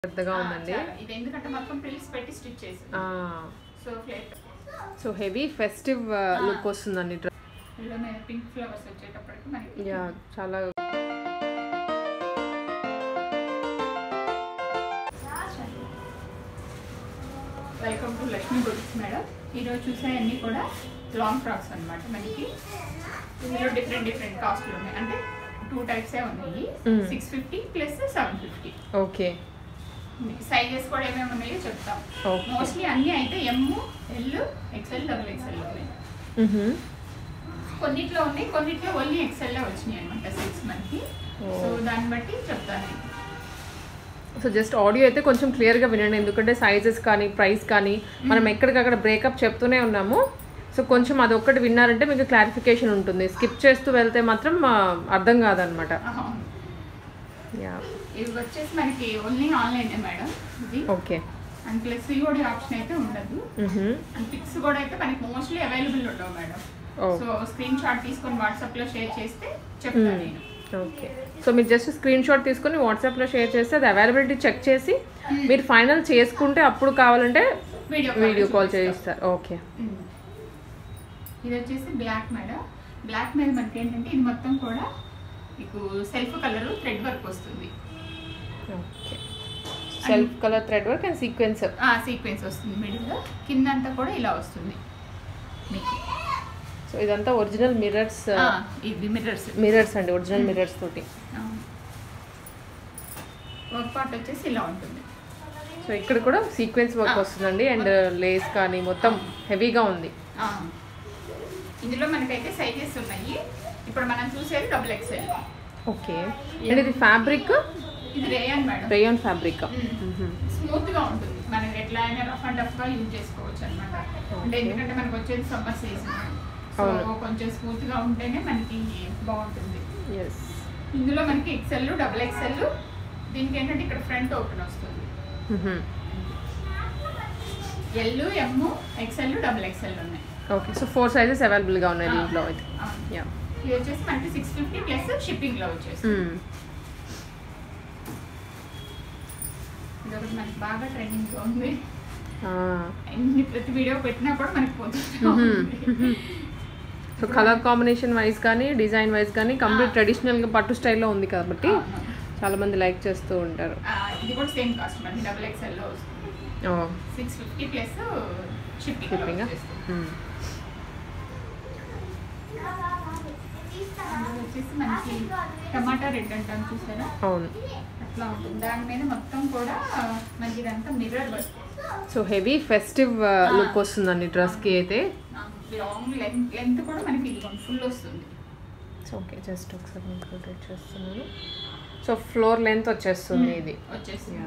పెద్దగా ఉందండి చాలా. ఇది ఎందుకంటే మొత్తం ప్రిల్స్ పెట్టి స్టిచ్ చేసి so flat so heavy festive look వస్తుందండి డ్రెస్ ఇలా మీద పింక్ ఫ్లవర్స్ వచ్చేటప్పటికి మనకి యా చాలా welcome to Lakshmi boutiques madam ఈరోజు చూసే అన్ని కూడా లాంగ్ ఫ్రాక్స్ అన్నమాట మనకి ఇందులో డిఫరెంట్ డిఫరెంట్ కాస్ట్లు ఉన్నాయి అంటే టూ టైప్సే ఉన్నాయి Mm. Six fifty plus seven fifty okay sizes కూడా ఏమేమి ఉన్నాయో చెప్తాం Okay. మోస్ట్లీ అన్ని అయితే M L XL double XL ఉన్నాయి కొన్నిట్లో ఉన్నాయి కొన్నిట్లో ఓన్లీ ఎక్స్ఎల్ వచ్చినాయి అనమాట సిక్స్ మనకి Oh. సో దాన్ని బట్టి చెప్తాను సో జస్ట్ ఆడియో అయితే కొంచెం క్లియర్గా వినండి ఎందుకంటే సైజెస్ కానీ ప్రైస్ కానీ మనం ఎక్కడికక్కడ బ్రేకప్ చెప్తూనే ఉన్నాము సో కొంచెం అది ఒక్కటి విన్నారంటే మీకు క్లారిఫికేషన్ ఉంటుంది స్కిప్ చేస్తూ వెళ్తే మాత్రం ఆ, అర్థం కాదనమాట యా ఇవి వచ్చేసి మనకి ఓన్లీ ఆన్లైన్ మేడం ఇది okay and plus COD option అయితే ఉండదు అండ్ పిక్స్ కూడా అయితే మనకి మోస్ట్లీ అవైలబుల్ ఉండవు madam Oh. So screenshot తీసుకొని వాట్సాప్ లో షేర్ చేస్తే చెప్తాను నేను ఓకే సో మీరు జస్ట్ స్క్రీన్ షాట్ తీసుకొని వాట్సాప్లో షేర్ చేస్తే అది అవైలబిలిటీ చెక్ చేసి మీరు ఫైనల్ చేసుకుంటే అప్పుడు కావాలంటే వీడియో వీడియో కాల్ చేయిస్తారు ఓకే ఉమ్. ఇది వచ్చేసి బ్లాక్ మేడం బ్లాక్ మీద మనకి ఏంటంటే ఇది మొత్తం కూడా మీకు సెల్ఫ్ కలర్ థ్రెడ్ వర్క్ వస్తుంది okay self colour thread work and sequence ఆ సీక్వెన్స్ వస్తుంది మిడిల్ కింద అంతా కూడా ఇలా వస్తుంది మీకు సో ఇదంతా ఒరిజినల్ మిర్రర్స్ ఆ, ఇది మిర్రర్స్ మిర్రర్స్ అండి ఒరిజినల్ మిర్రర్స్ తోటి వర్క్ పార్ట్ వచ్చేసి ఇలా ఉంటుంది సో ఇక్కడ కూడా సీక్వెన్స్ వర్క్ Ah. వస్తుందండి అండ్ లేస్ కానీ మొత్తం హెవీగా ఉంది ఆ. ఇందులో మనకైతే సైజెస్ ఉన్నాయి ఇప్పుడు మనం చూసేది డబుల్ ఎక్స్ఎల్ ఓకే అండ్ ఇది ఫ్యాబ్రిక్ ఇది rayon madam rayon fabric smooth గా ఉంటుంది మనం ఎట్లా అయినా రఫ్ అండ్ టఫ్ గా యూజ్ చేసుకోవచ్చు అనమాట అంటే ఎందుకంటే మనకు వచ్చేది సమ్మర్ సీజన్ సో అవును. కొంచెం స్మూత్ గా ఉంటేనే మనకి బాగుంటుంది ఎస్ ఇందులో మనకి ఎక్సెల్ డబుల్ ఎక్సెల్ దీనికి ఏంటంటే ఇక్కడ ఫ్రంట్ ఓపెన్ వస్తుంది L M XL double XL ఉన్నాయి ఓకే సో ఫోర్ సైజెస్ అవైలబుల్గా ఉన్నాయి దీంట్లో అయితే అవును. యా ఇది వచ్చేసి మనకి సిక్స్ ఫిఫ్టీ ప్లస్ షిప్పింగ్ లో వచ్చేసి ఇది ఒకటి మనకి బాగా ట్రెండింగ్ లో ఉంది ఎన్ని ప్రతి వీడియో పెట్టినా కూడా మనకి పోతుంది సో కలర్ కాంబినేషన్ వైజ్ కానీ డిజైన్ వైజ్ కానీ కంప్లీట్ ట్రెడిషనల్గా పట్టు స్టైల్లో ఉంది కాబట్టి అవును. చాలా మంది లైక్ చేస్తూ ఉంటారు ఆ, ఇది కూడా సేమ్ కాస్ట్ మనకి డబుల్ ఎక్స్ఎల్ లో వస్తుంది ఓ six fifty plus shipping shipping వచ్చేసి మనకి టమాటా రెడ్ అంటాం చూసారా అవును అట్లా ఉంటుంది దాని మీద మొత్తం కూడా మనకి ఇదంతా mirror work so heavy festive look వస్తుందండి డ్రెస్కి అయితే లాంగ్ లెంత్ లెంత్ కూడా మనకి ఇది ఫుల్ వస్తుంది సో ఓకే జస్ట్ ఒకసారి మీకు రొటేట్ చేస్తున్నాను సో ఫ్లోర్ లెంత్ వచ్చేస్తుంది ఇది వచ్చేస్తుంది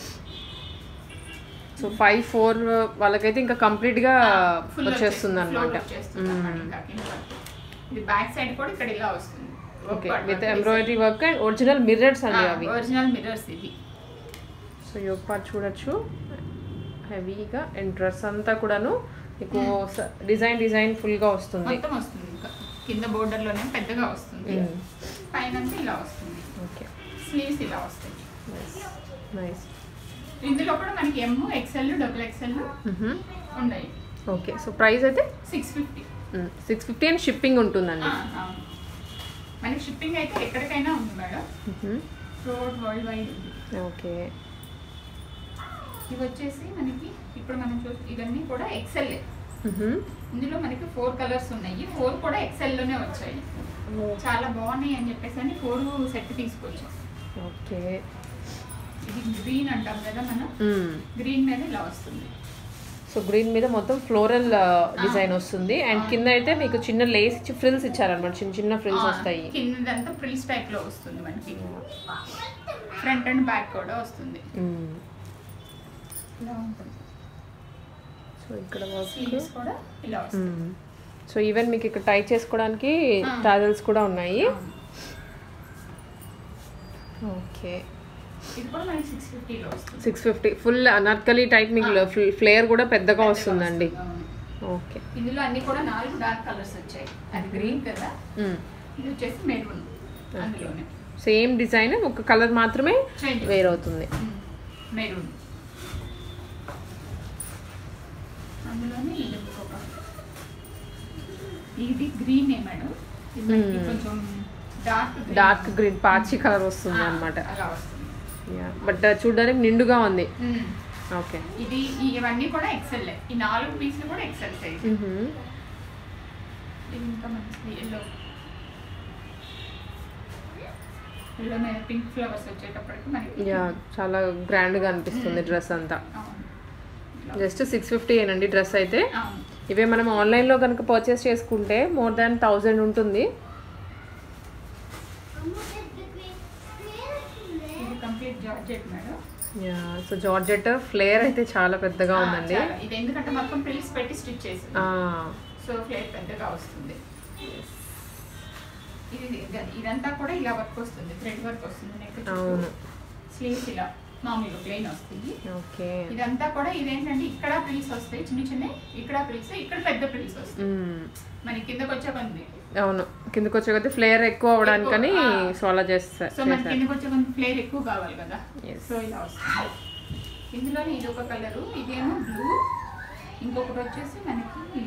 సో ఫైవ్ ఫోర్ వాళ్ళకైతే ఇంకా కంప్లీట్గా Full వచ్చేస్తుంది అనమాట వచ్చేస్తుంది అన్నమాట ఇంకా కింద వరకు. ఇది బ్యాక్ సైడ్ కూడా ఇక్కడ ఇలా వస్తుంది okay with embroidery work and original mirrors అండి అవి ఒరిజినల్ మిర్రర్స్ ఇది సో యోగ్ పార్ట్ చూడొచ్చు హెవీగా అండ్ డ్రెస్ అంతా కూడాను మీకు డిజైన్ డిజైన్ ఫుల్గా వస్తుంది మొత్తం వస్తుంది ఇంకా కింద border లోనే పెద్దగా వస్తుంది Mm. పైన అంతా ఇలా వస్తుంది ఓకే స్లీవ్స్ ఇలా వస్తాయి నైస్ ఇందులో కూడా మనకి ఎమ్ ఎక్సెల్ డబుల్ ఎక్సెల్ ఉన్నాయి ఓకే సో ప్రైస్ అయితే six fifty six fifty and shipping ఉంటుందండి మనకి షిప్పింగ్ అయితే ఎక్కడికైనా ఉంది మేడం రోడ్ వరల్డ్ వైడ్ ఉంది ఓకే ఇవి వచ్చేసి మనకి ఇప్పుడు మనం చూ ఇవన్నీ కూడా ఎక్సెల్ ఇందులో మనకి ఫోర్ కలర్స్ ఉన్నాయి ఫోర్ కూడా ఎక్సెల్ లోనే వచ్చాయి చాలా బాగున్నాయి అని చెప్పేసి అని ఫోర్ సెట్ తీసుకొచ్చాం ఓకే ఇది గ్రీన్ అంటాం కదా మనం గ్రీన్ మీద ఇలా వస్తుంది సో గ్రీన్ మీద మొత్తం ఫ్లోరల్ డిజైన్ వస్తుంది అండ్ కింద అయితే మీకు చిన్న లేస్ ఇచ్చి ఫ్రిల్స్ ఇచ్చారనమాట చిన్న చిన్న ఫ్రిల్స్ వస్తాయి కిందంతా ఫ్రిల్స్ టైప్ లో వస్తుంది మనకి ఫ్రంట్ అండ్ బ్యాక్ కూడా వస్తుంది మ్మ్. ఇలా ఉంటుంది సో ఇక్కడ వర్క్ స్లీవ్స్ కూడా ఇలా వస్తుంది సో ఈవెన్ మీకు ఇక్కడ టై చేసుకోవడానికి ఆ. టాజల్స్ కూడా ఉన్నాయి అవును. ఓకే ఇది కూడా మనకి సిక్స్ ఫిఫ్టీలో వస్తుంది six fifty full Anarkali type మీకు ఫ్లేయర్ కూడా పెద్దగా వస్తుందండి అవును. ఓకే ఇందులో అన్ని కూడా నాలుగు డార్క్ కలర్స్ వచ్చాయి అది గ్రీన్ కదా ఇది వచ్చేసి మెరూన్ అందులోనే సేమ్ డిజైన్ ఒక కలర్ మాత్రమే చేంజ్ వేరవుతుంది ఉమ్. మెరూన్ అందులోనే ఇది ఇంకొక ఇది గ్రీన్ ఏ మేడం ఇది మనకి Hmm. కొంచెం డార్క్ డార్క్ గ్రీన్ పాచి కలర్ వస్తుంది అనమాట అలా వస్తుంది బట్ చూడడానికి నిండుగా ఉంది Hmm. ఓకే ఇది ఈ- ఇవన్నీ కూడా ఎక్సెల్ ఈ నాలుగు పీసులు కూడా ఎక్సెల్ సైజ్ ఇది ఇంకా మంచిది ఎల్లో ఎల్లో మీద పింక్ ఫ్లవర్స్ వచ్చేటప్పటికి మనకి యా చాలా గ్రాండ్గా అనిపిస్తుంది డ్రెస్ అంతా అవును. ఇట్లా. జస్ట్ సిక్స్ ఫిఫ్టీ ఏనండి డ్రెస్ అయితే అవును. ఇవే మనం ఆన్లైన్లో కనుక పర్చేస్ చేసుకుంటే మోర్ దాన్ థౌజండ్ ఉంటుంది ఇది complete georgette madam yeah so georgette flare అయితే చాలా పెద్దగా ఆ, ఉందండి చాలా. ఇది ఎందుకంటే మొత్తం ప్రిల్స్ పెట్టి స్టిచ్ చేసింది ఆ, సో ఫ్లేర్ పెద్దగా వస్తుంది ఇది ఇది- ఇదంతా కూడా ఇలా వర్క్ వస్తుంది థ్రెడ్ వర్క్ వస్తుంది నెక్ అవును స్లీవ్స్ ఇలా మామూలుగా ప్లెయిన్ వస్తుంది ఓకే ఇదంతా కూడా ఇదేంటంటే ఇక్కడ ప్రిల్స్ వస్తాయి చిన్న చిన్న ఇక్కడ ప్రిల్స్ ఇక్కడ పెద్ద ప్రిల్స్ వస్తాయి మ్మ్. మనకి కిందకి వచ్చే కొంది అవును కిందకి వచ్చే కొద్దీ ఫ్లేర్ ఎక్కువ అవడానికని ఎక్కువ, ఆ. సో అలా చేస్తారు సో మనకి కిందకి వచ్చే కొంత ఫ్లేర్ ఎక్కువ కావాలి కదా Yes. సో ఇలా వస్తుంది ఇందులోనే ఇది ఒక కలరు ఇదేమో బ్లూ ఇంకొకటి వచ్చేసి మనకి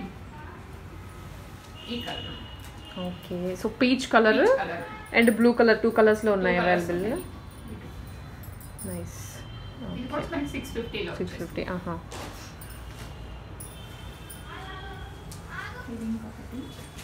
ఈ colour okay so peach colour colour and blue colour two colours లో ఉన్నాయి Two colours అవైలబుల్ ఉన్నాయి. నైస్ ఇది కూడా మనకి సిక్స్ ఫిఫ్టీలో సిక్స్ ఫిఫ్టీ ఆహా ఇది ఇంకొకటి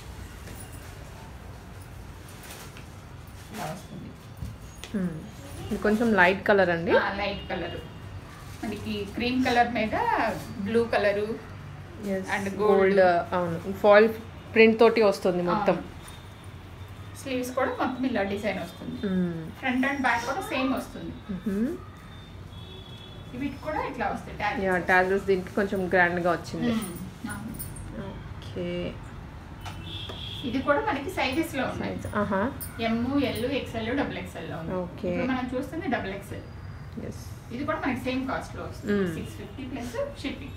ఇలా వస్తుంది మ్మ్. ఇది కొంచెం లైట్ కలర్ అండి లైట్ కలర్ మనకి క్రీమ్ కలర్ మీద blue colour and and gold. Gold అవును ఫాయిల్ ప్రింట్ తోటి వస్తుంది మొత్తం స్లీవ్స్ కూడా మొత్తం ఇలా డిజైన్ వస్తుంది మ్మ్. ఫ్రంట్ అండ్ బ్యాక్ కూడా సేమ్ వస్తుంది మ్మ్. వీటికి కూడా ఇట్లా వస్తాయి tags. యా టాజల్స్ దీనికి కొంచెం గ్రాండ్ గా వచ్చింది మ్మ్. అవును. ఓకే ఇది కూడా మనకి సైజెస్ లో ఉన్నాయి సైజ్ ఆహా M L XL double XL లో ఉంది Okay. ఇప్పుడు మనం చూస్తుంది డబుల్ ఎక్స్ఎల్ ఎస్ ఇది కూడా మనకి సేమ్ కాస్ట్ లో వస్తుంది Mm. Six fifty plus shipping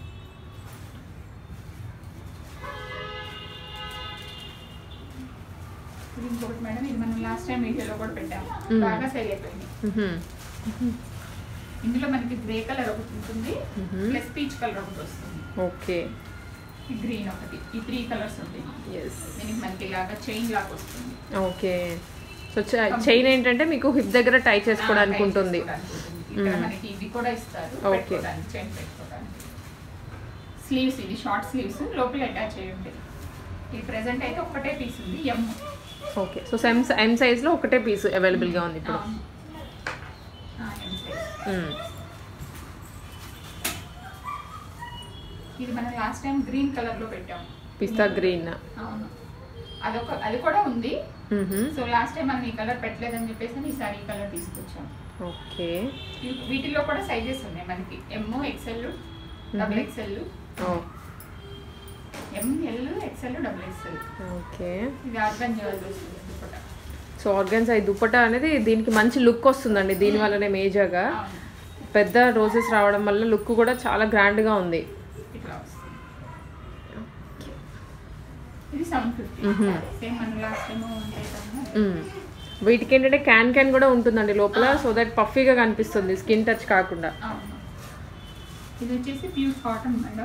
ఇది ఇంకొకటి మేడం ఇది మనం లాస్ట్ టైం వీడియోలో కూడా పెట్టాము Mm. బాగా సేల్ అయిపోయింది ఇందులో మనకి గ్రే కలర్ ఒకటి ఉంటుంది Mhm. ప్లస్ పీచ్ కలర్ ఒకటి వస్తుంది ఓకే ఈ గ్రీన్ ఒకటి ఈ త్రీ కలర్స్ ఉంటాయి ఎస్ దీనికి మనకి ఇలాగా చైన్ లాగా వస్తుంది ఓకే సో చైన్ ఏంటంటే మీకు హిప్ దగ్గర టై చేసుకోవడానికి ఆ, ఉంటుంది చేసుకోవడానికి ఉంటుంది. ఇక్కడ Mm. మనకి ఇవి కూడా ఇస్తారు Okay. పెట్టుకోవడానికి చైన్ పెట్టుకోవడానికి స్లీవ్స్ ఇది షార్ట్ స్లీవ్స్ లోపల అటాచ్ అయ్యి ఉంటాయి ఇది ప్రెసెంట్ అయితే ఒక్కటే పీస్ ఉంది M okay so same M size లో ఒకటే పీస్ అవైలబుల్ గా ఉంది ఇప్పుడు ఎమ్ సైజ్ మ్మ్. ఇది మనం లాస్ట్ టైం గ్రీన్ కలర్ లో పెట్టాం పిస్తా గ్రీన్ అవును అదొక అది కూడా ఉంది మ్మ్హమ్. సో లాస్ట్ టైం మనం ఈ కలర్ పెట్టలేదని చెప్పేసి ఈసారి ఈ కలర్ తీసుకొచ్చాం ఓకే వీ- వీటిలో కూడా సైజెస్ ఉన్నాయి మనకి ఎమ్ ఎక్స్ఎల్ డబుల్ ఎక్స్ఎల్ ఓ M L XL double XL okay ఇది ఆర్గన్ జ్యువెలరీ వస్తుంది దుపట్టా. సో ఆర్గన్స్ ఈ దుపట్టా అనేది దీనికి మంచి లుక్ వస్తుందండి దీని వల్లనే మేజర్గా అవును పెద్ద రోజెస్ రావడం వల్ల లుక్ కూడా చాలా గ్రాండ్ గా ఉంది ఇట్లా వస్తుంది ఇది సెవెన్ ఫిఫ్టీ Mhm. సేమ్ మన లాస్ట్ టైం ఉంటాయి కదా మ్మ్. వీటికి ఏంటంటే క్యాన్ క్యాన్ కూడా ఉంటుందండి లోపల సో దట్ పఫీగా కనిపిస్తుంది స్కిన్ టచ్ కాకుండా అవును ఇది వచ్చేసి pure cotton madam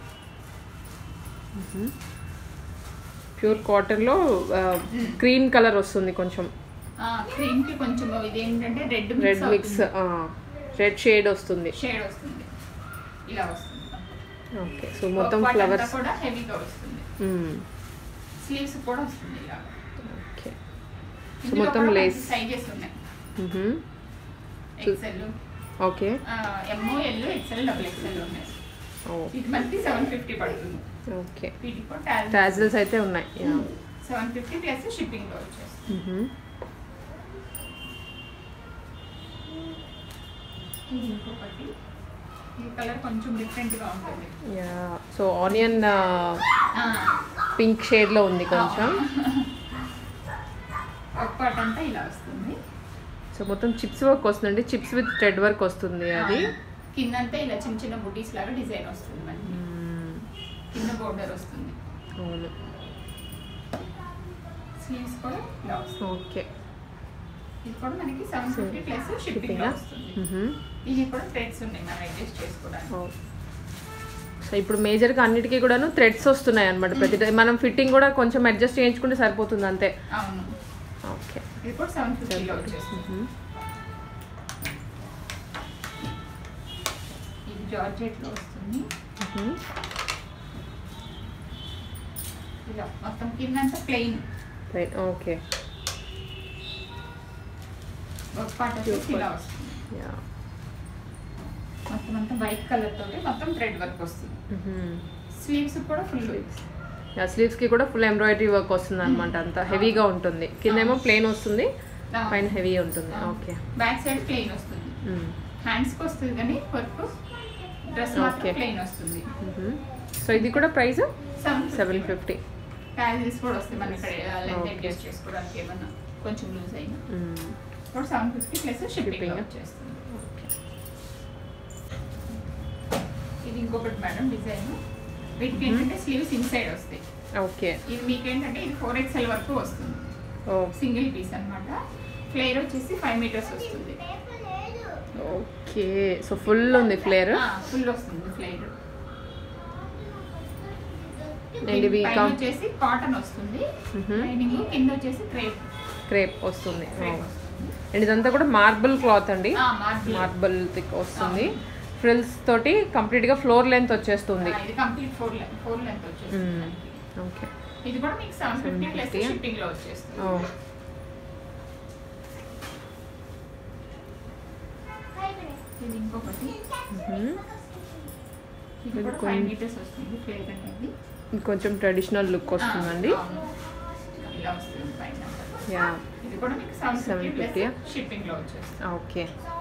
pure cotton లో క్రీమ్ కలర్ వస్తుంది కొంచెం క్రీమ్ కి కొంచెం ఇది ఏంటంటే red red mix red shade వస్తుంది షేడ్ వస్తుంది ఇలా వస్తుంది ఓకే సో మొత్తం Work part అంతా ఫ్లవర్స్ కూడా హెవీగా వస్తుంది స్లీవ్స్ కూడా వస్తుంది ఇలా ఓకే సో ఇందులో మొత్తం కూడా లేస్ సైజెస్ ఉన్నాయి XL okay M L XL double XL ఉన్నాయి ఓ ఇది మనకి సెవెన్ ఫిఫ్టీ పడుతుంది ఓకే వీటికి కూడా టాజిల్స్ అయితే ఉన్నాయి సెవెన్ ఫిఫ్టీ ప్లస్ షిప్పింగ్ లో వచ్చేస్తుంది ఇది ఇంకొకటి ఈ కలర్ కొంచెం డిఫరెంట్ గా ఉంటుంది యా సో ఆనియన్ ఆ, పింక్ షేడ్ లో ఉంది కొంచెం ఒక పార్ట్ అంతా ఇలా వస్తుంది సో మొత్తం చిప్స్ వర్క్ వస్తుందండి చిప్స్ విత్ థ్రెడ్ వర్క్ వస్తుంది అది కిందంతా ఇలా చిన్న చిన్న బుటీస్ లాగా డిజైన్ వస్తుంది మనకి మ్మ్. కింద బోర్డర్ వస్తుంది అవును స్లీవ్స్ కూడా ఇలా వస్తుంది ఓకే ఇది కూడా మనకి సెవెన్ ఫిఫ్టీ ప్లస్ షిప్పింగ్ లో వస్తుంది మ్మ్. దీనికి కూడా థ్రెడ్స్ ఉన్నాయి మనం అడ్జస్ట్ చేసుకోవడానికి ఓ. సో ఇప్పుడు మేజర్గా అన్నిటికీ కూడాను థ్రెడ్స్ వస్తున్నాయి అనమాట ప్రతి ట- మనం ఫిట్టింగ్ కూడా కొంచెం అడ్జస్ట్ చేయించుకుంటే సరిపోతుంది అంతే అవును ఓకే ఇది కూడా సెవెన్ ఫిఫ్టీలో వచ్చేస్తుంది మ్మ్. ఇది జార్జెట్ లో వస్తుంది మ్మ్. ఇలా మొత్తం కిందంతా ప్లెయిన్ రైట్ ఓకే ఒక పార్ట్ వచ్చేసి ఇలా వస్తుంది యా మొత్తం అంతా వైట్ కలర్ తోటి మొత్తం థ్రెడ్ వర్క్ వస్తుంది మ్మ్. స్లీవ్స్ కూడా ఫుల్ యా స్లీవ్స్కి కూడా ఫుల్ ఎంబ్రాయిడరీ వర్క్ వస్తుంది అనమాట అంత హెవీగా ఉంటుంది కిందేమో ప్లెయిన్ వస్తుంది పైన హెవీ ఉంటుంది ఓకే బ్యాక్ సైడ్ ప్లెయిన్ వస్తుంది మ్మ్. హ్యాండ్స్ కి వస్తుంది కానీ వర్క్ డ్రెస్ మాత్రం Okay. ప్లెయిన్ వస్తుంది మ్మ్. సో ఇది కూడా price seven seven fifty palazzos కూడా వస్తాయి మన ఇక్కడ లెంత్ Okay. అడ్జస్ట్ చేసుకోవడానికి ఏమన్నా కొంచెం లూజ్ అయినా మ్మ్. ఇప్పుడు seven fifty plus shipping Shipping. వచ్చేస్తుంది ఓకే ఇది ఇంకొకటి మేడం డిజైన్ వీటికి ఏంటంటే స్లీవ్స్ ఇన్సైడ్ వస్తాయి ఓకే ఇది మీకు ఏంటంటే ఇది ఫోర్ ఎక్స్ఎల్ వరకు వస్తుంది ఓ సింగిల్ పీస్ అన్నమాట ఫ్లేర్ వచ్చేసి ఫైవ్ మీటర్స్ వస్తుంది ఓకే సో ఫుల్ ఉంది ఫ్లేర్ ఫుల్ వస్తుంది ఫ్లేర్ అండ్ ఇవి పైన కం- వచ్చేసి కాటన్ వస్తుంది మ్హూ. లైనింగ్ కింద వచ్చేసి క్రేప్ క్రేప్ వస్తుంది క్రేప్ వస్తుంది అండ్ ఇదంతా కూడా మార్బుల్ క్లాత్ అండి ఆ, మార్బుల్. మార్బుల్ థిక్ వస్తుంది ఫ్రిల్స్ తోటి కంప్లీట్ గా ఫ్లోర్ లెంత్ వచ్చేస్తుంది ఆ, ఇది complete floor length floor length వచ్చేస్తుంది మ్మ్. మనకి. ఓకే ఇది కూడా మీకు సెవెన్ ఫిఫ్టీ ప్లస్ 750. షిప్పింగ్ లో వచ్చేస్తుంది ఓ ఇది ఇంకొకటి మ్మ్. ఇది ఇది కూడా కొం- ఫైవ్ మీటర్స్ వస్తుంది ఫ్లేర్ అనేది ఇది కొంచెం ట్రెడిషనల్ లుక్ వస్తుందండి ఆ, అవును. ఇలా వస్తుంది పైన యా ఇది కూడా మీకు సెవెన్ ఫిఫ్టీ 750. ప్లస్ షిప్పింగ్ లో వచ్చేస్తుంది ఓకే